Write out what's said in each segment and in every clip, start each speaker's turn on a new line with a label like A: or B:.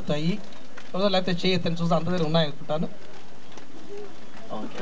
A: అవుతాయి లేకపోతే చేయొద్దని చూసి అంత దగ్గర ఉన్నాయి అనుకుంటాను ఓకే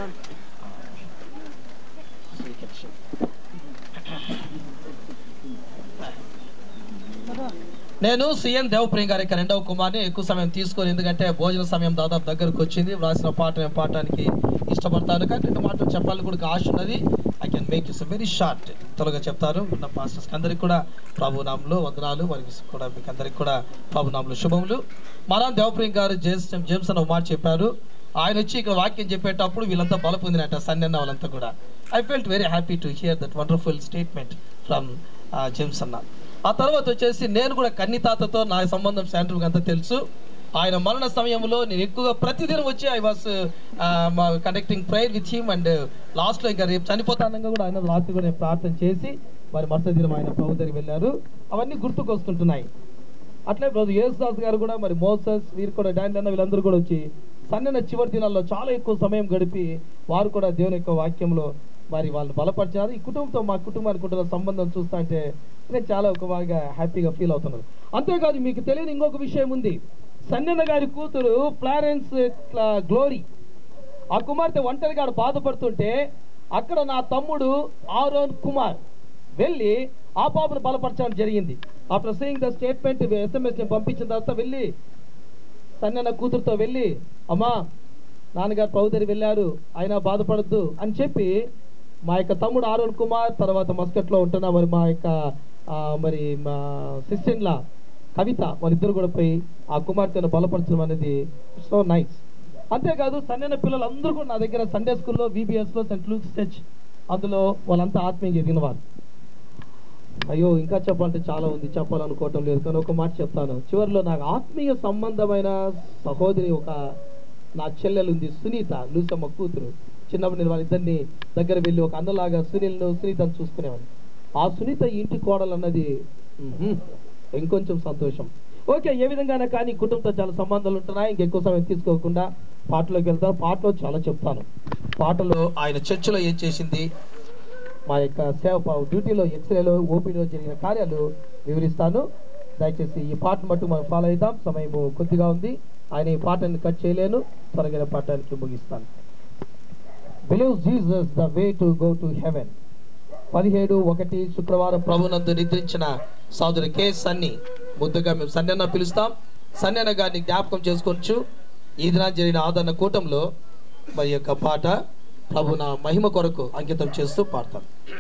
A: నేను సీఎన్ దేవప్రియ గారి యొక్క రెండవ కుమార్ని ఎక్కువ సమయం తీసుకొని ఎందుకంటే భోజన సమయం దాదాపు దగ్గరకు వచ్చింది వ్రాసిన పాట నేను పాడటానికి ఇష్టపడతాను కానీ రెండు మాటలు చెప్పాలని కూడా ఆశ ఉన్నది I can make it's very short త్వరగా చెప్తారు ఉన్న పాస్టర్స్ అందరికి కూడా ప్రభు నామంలో వందనాలు వారికి కూడా మీకు అందరికి కూడా ప్రభు నామంలో శుభములు మనం దేవప్రియ గారు జేమ్స్ జేమ్స్ అని ఒక మాట చెప్పారు ఆయన వచ్చి ఇక్కడ వాక్యం చెప్పేటప్పుడు వీళ్ళంతా బల పొందినట్ట సన్నెన్న వాళ్ళంతా కూడా I felt very happy to hear that wonderful statement from James అన్న ఆ తర్వాత వచ్చేసి నేను కూడా కన్నితాతతో నా సంబంధం శాండ్రుకి అంతా తెలుసు ఆయన మరణ సమయంలో నేను ఎక్కువగా ప్రతిదినం వచ్చి I was conducting prayer with him and లాస్ట్లో ఇంకా రేపు చనిపోతానంగా కూడా ఆయన రాత్రి కూడా నేను ప్రార్థన చేసి మరి మరుసటి దినం ఆయన ప్రభు దగ్గరికి వెళ్ళారు అవన్నీ గుర్తుకు వస్తుంటున్నాయి అట్లే బ్రదర్ యేసుదాస్ గారు కూడా మరి మోసస్ వీరు కూడా డాన్ అన్న వీళ్ళందరూ కూడా వచ్చి సన్నన చివరి దినాల్లో చాలా ఎక్కువ సమయం గడిపి వారు కూడా దేవుని యొక్క వాక్యంలో మరి వాళ్ళు బలపరిచారు ఈ కుటుంబంతో మా కుటుంబానికి ఉంటున్న సంబంధం చూస్తా అంటే నేను చాలా ఒక బాగా హ్యాపీగా ఫీల్ అవుతున్నాను అంతేకాదు మీకు తెలియని ఇంకొక విషయం ఉంది సన్నన్న గారి కూతురు ఫ్లారెన్స్ క్లా- గ్లోరీ ఆ కుమార్తె ఒంటరిగా ఆడ బాధపడుతుంటే అక్కడ నా తమ్ముడు ఆరోన్ కుమార్ వెళ్ళి ఆ పాపను బలపరచడం జరిగింది after seeing the statement SMS నేను పంపించిన తర్వాత వెళ్ళి సన్నన్న కూతురుతో వెళ్ళి అమ్మా నాన్నగారు పౌదరి వెళ్ళారు ఆయన బాధపడద్దు అని చెప్పి మా యొక్క తమ్ముడు ఆరోన్ కుమార్ తర్వాత మస్కట్లో ఉంటున్న మరి మా యొక్క ఆ, మరి మా సిస్టర్లా కవిత వాళ్ళిద్దరు కూడా పోయి ఆ కుమార్తెను బలపరచడం అనేది సో నైస్ అంతేకాదు సన్నైన పిల్లలు అందరూ కూడా నా దగ్గర సండే స్కూల్లో విబిఎస్లో సెంట్ లూక్స్ చర్చ్ అందులో వాళ్ళంతా ఆత్మీయంగా ఎదిగిన వారు అయ్యో ఇంకా చెప్పాలంటే చాలా ఉంది చెప్పాలనుకోవటం లేదు కానీ ఒక మాట చెప్తాను చివరిలో నాకు ఆత్మీయ సంబంధమైన సహోదరి ఒక నా చెల్లెలు ఉంది సునీత లూసమ్మ కూతురు చిన్నప్పుడు నేను వాళ్ళిద్దరిని దగ్గర వెళ్ళి ఒక అందలాగా సునీల్ను సునీతను చూసుకునేవాడిని ఆ సునీత ఇంటి కోడలు అన్నది మ్హూ, ఇంకొంచెం సంతోషం ఓకే ఏ విధంగానే కానీ కుటుంబంతో చాలా సంబంధాలు ఉంటున్నాయి ఇంకెక్కువ సమయం తీసుకోకుండా పాటలోకి వెళ్తాను పాటలో చాలా చెప్తాను పాటలో ఆయన చర్చిలో ఏం చేసింది మా యొక్క సేవ ప- డ్యూటీలో ఎక్స్రేలో ఓపీలో జరిగిన కార్యాలు వివరిస్తాను దయచేసి ఈ పాటను మట్టు మనం ఫాలో అవుతాం సమయం కొద్దిగా ఉంది ఆయన ఈ పాటని కట్ చేయలేను త్వరగా పాఠానికి ముగిస్తాను believe Jesus the way to go to heaven పదిహేడు ఒకటి శుక్రవారం ప్రభునందు నిద్రించిన సోదరు కె సన్ని ముద్దుగా మేము సన్నెన్న పిలుస్తాం సన్నెన్న గారిని జ్ఞాపకం చేసుకోవచ్చు ఈ దిన జరిగిన ఆదరణ కూటంలో మరి యొక్క పాట ప్రభు నా మహిమ కొరకు అంకితం చేస్తూ పాడతాం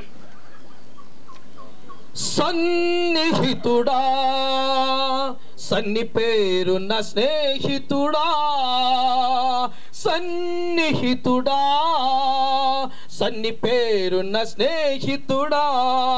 A: సన్నిహితుడా సన్ని పేరున్న స్నేహితుడా సన్నిహితుడా సన్ని పేరున్న స్నేహితుడా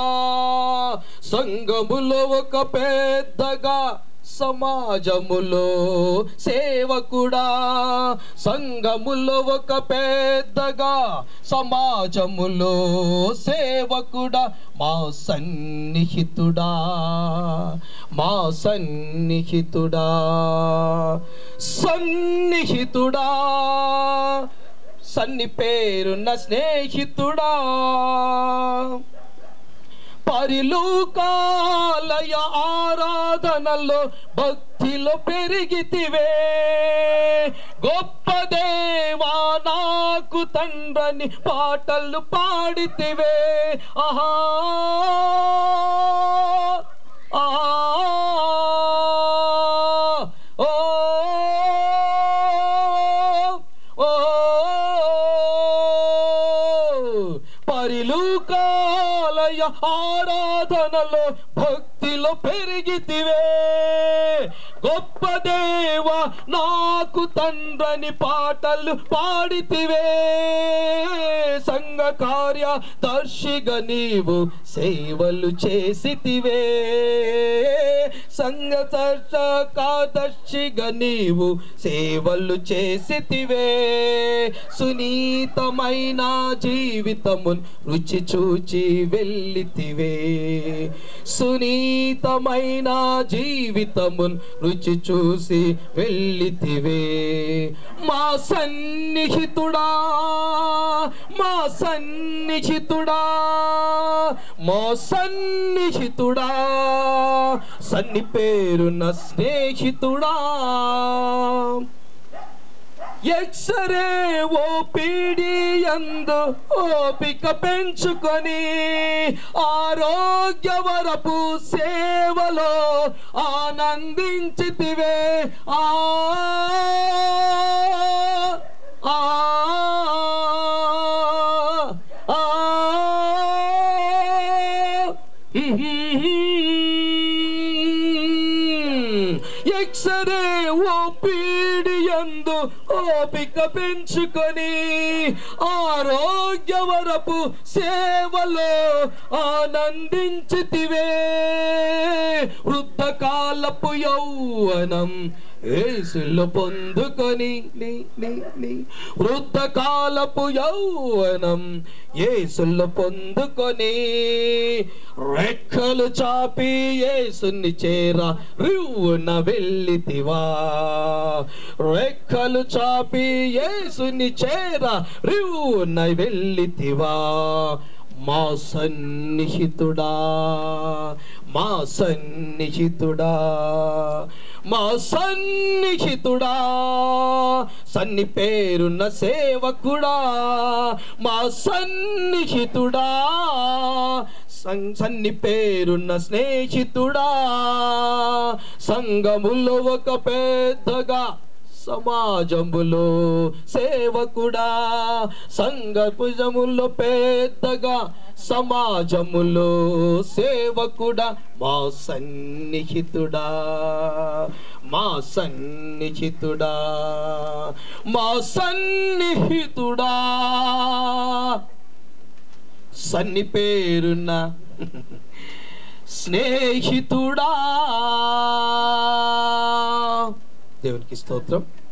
A: సంగములో ఒక పెద్దగా సమాజములో సేవకుడా సంఘములో ఒక పెద్దగా సమాజములో సేవకుడా మా సన్నిహితుడా మా సన్నిహితుడా సన్నిహితుడా సన్ని పేరున్న స్నేహితుడా పరిలోకాలయ ఆరాధనలో భక్తిలో పెరిగితివే గొప్ప దేవా నాకు తండ్రని పాటలు పాడితివే ఆహా ఆహా ఓ ఓ పరిలుకాలయ ఆరాధనలో భక్తిలో పెరిగితివే గొప్ప దేవ నాకు తండ్రని పాటలు పాడితివే సంఘ కార్య దర్శిగా నీవు సేవలు చేసితివే సంఘ దర్శిగా నీవు సేవలు చేసితివే సునీతమైన జీవితమున్ రుచి చూచి వెళ్ళితివే సునీతమైన జీవితమున్ రుచి వచ్చి చూసి వెళ్ళితివే మా సన్నిహితుడా మా సన్నిహితుడా మా సన్నిహితుడా సన్ని పేరున్న స్నేహితుడా ఎక్సరే ఓ పీడియందు ఓపిక పెంచుకొని ఆరోగ్యవరపు సేవలో ఆనందించితివే ఆ ఆ ఆ ఎక్సరే ఓ పీడియందు ఓపిక పెంచుకొని ఆరోగ్యవరపు సేవలో ఆనందించితివే వృద్ధకాలపు యౌవనం ఏసులు పొందుకొని నీ నీ నీ వృద్ధకాలపు యౌవనం ఏసులు పొందుకొని రెక్కలు చాపి ఏసుని చేర రివ్వున వెళ్ళితివా రెక్కలు చాపి ఏసుని చేర రివ్వున వెళ్ళితివా మా సన్నిహితుడా మా సన్నిహితుడా మా సన్నిహితుడా సన్ని పేరున్న సేవకుడా మా సన్నిహితుడా సం- సన్ని పేరున్న స్నేహితుడా సంఘములో ఒక పెద్దగా సమాజములో సేవకుడా సంఘపుజములో పెద్దగా సమాజములో సేవకుడా మా సన్నిహితుడా మా సన్నిహితుడా మా సన్నిహితుడా సన్ని పేరున్న స్నేహితుడా దేవునికి స్తోత్రం